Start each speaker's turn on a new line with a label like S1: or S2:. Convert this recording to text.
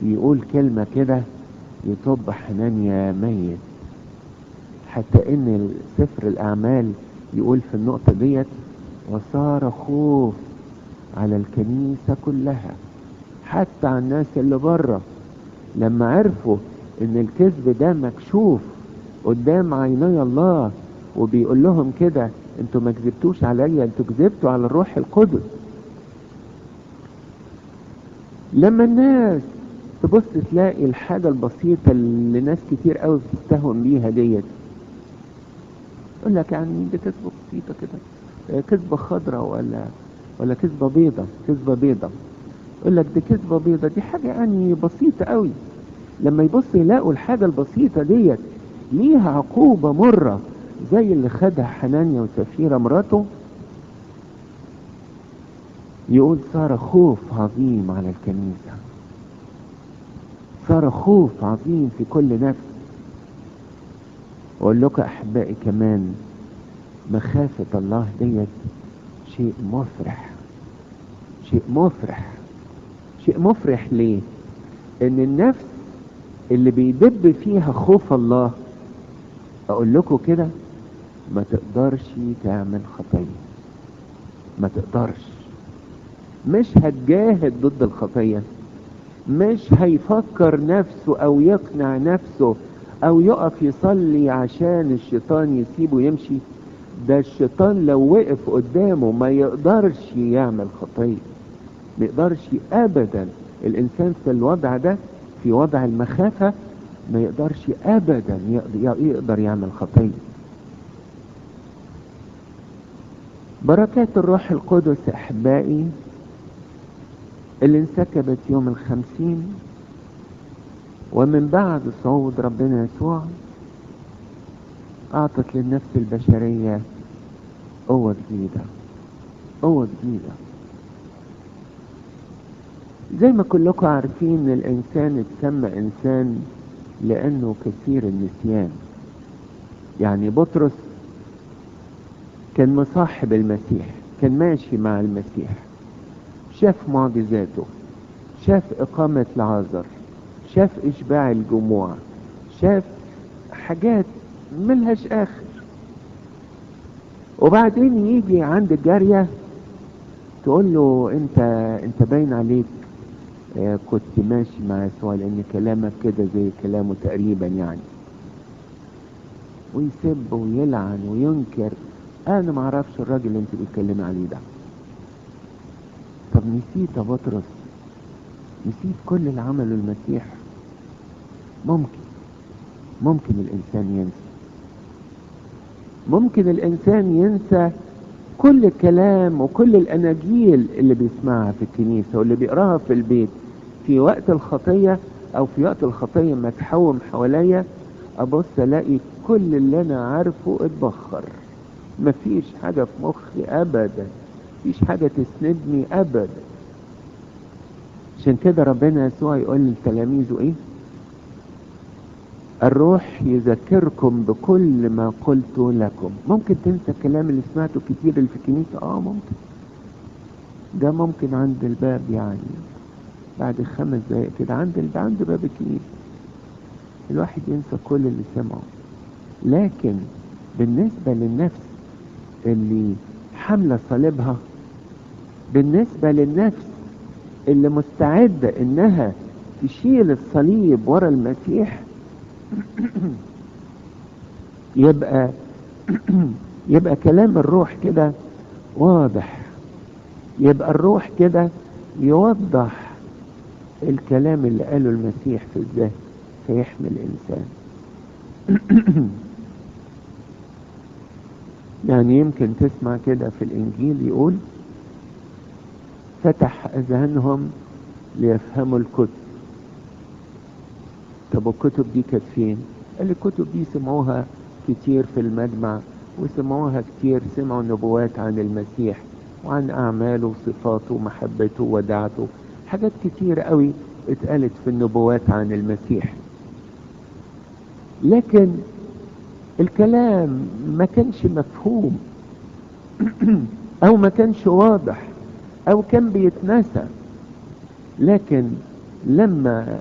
S1: يقول كلمة كده يطب حنانيا ميت حتى ان سفر الاعمال يقول في النقطة ديت وصار خوف على الكنيسة كلها حتى على الناس اللي بره لما عرفوا ان الكذب ده مكشوف قدام عيني الله وبيقول لهم كده انتوا ما كذبتوش عليا انتوا كذبتوا على الروح القدس لما الناس تبص تلاقي الحاجة البسيطة اللي ناس كتير قوي بتستهون بيها ديت يقول لك يعني دي كذبة بسيطة كده كذبة خضراء ولا ولا كذبة بيضة كذبة بيضة يقول لك دي كذبة بيضة دي حاجة يعني بسيطة قوي لما يبص يلاقوا الحاجة البسيطة ديت ليها عقوبة مرة زي اللي خدها حنانيا وسفيرة مراته يقول صار خوف عظيم على الكنيسة صار خوف عظيم في كل نفس واقول لكم احبائي كمان مخافة الله ديت شيء مفرح شيء مفرح شيء مفرح ليه ان النفس اللي بيدب فيها خوف الله اقول لكم كده ما تقدرش تعمل خطية ما تقدرش مش هتجاهد ضد الخطية مش هيفكر نفسه او يقنع نفسه او يقف يصلي عشان الشيطان يسيبه يمشي ده الشيطان لو وقف قدامه ما يقدرش يعمل خطية ما يقدرش ابدا الانسان في الوضع ده في وضع المخافة ما يقدرش ابدا يقدر يعمل خطية بركات الروح القدس احبائي اللي انسكبت يوم الخمسين ومن بعد صعود ربنا يسوع اعطت للنفس البشرية قوة جديدة قوة جديدة زي ما كلكم عارفين الانسان اتسمى انسان لانه كثير النسيان يعني بطرس كان مصاحب المسيح كان ماشي مع المسيح شاف معجزاته شاف إقامة العازر شاف إشباع الجموع شاف حاجات ملهاش آخر وبعدين يجي عند الجارية تقول له انت انت باين عليك آه كنت ماشي مع يسوع لان كلامك كده زي كلامه تقريبا يعني ويسب ويلعن وينكر انا ما اعرفش الراجل اللي انت بتتكلمي عليه ده طب نسيت يا بطرس نسيت كل اللي عمله المسيح ممكن ممكن الانسان ينسى ممكن الانسان ينسى كل الكلام وكل الاناجيل اللي بيسمعها في الكنيسه واللي بيقراها في البيت في وقت الخطيه او في وقت الخطيه ما تحوم حواليا ابص الاقي كل اللي انا عارفه اتبخر مفيش حاجه في مخي ابدا مفيش حاجه تسندني ابدا عشان كده ربنا يسوع يقول لتلاميذه ايه الروح يذكركم بكل ما قلت لكم ممكن تنسى الكلام اللي سمعته كتير اللي في الكنيسة اه ممكن ده ممكن عند الباب يعني بعد خمس دقايق كده عند عند باب الكنيسة الواحد ينسى كل اللي سمعه لكن بالنسبة للنفس اللي حاملة صليبها بالنسبة للنفس اللي مستعدة انها تشيل الصليب ورا المسيح يبقى يبقى كلام الروح كده واضح يبقى الروح كده يوضح الكلام اللي قاله المسيح في الذهن فيحمي الانسان يعني يمكن تسمع كده في الانجيل يقول فتح اذهانهم ليفهموا الكتب طب والكتب دي كانت فين قال الكتب دي سمعوها كتير في المجمع وسمعوها كتير سمعوا نبوات عن المسيح وعن اعماله وصفاته ومحبته ودعته حاجات كتير قوي اتقالت في النبوات عن المسيح لكن الكلام ما كانش مفهوم او ما كانش واضح او كان بيتنسى لكن لما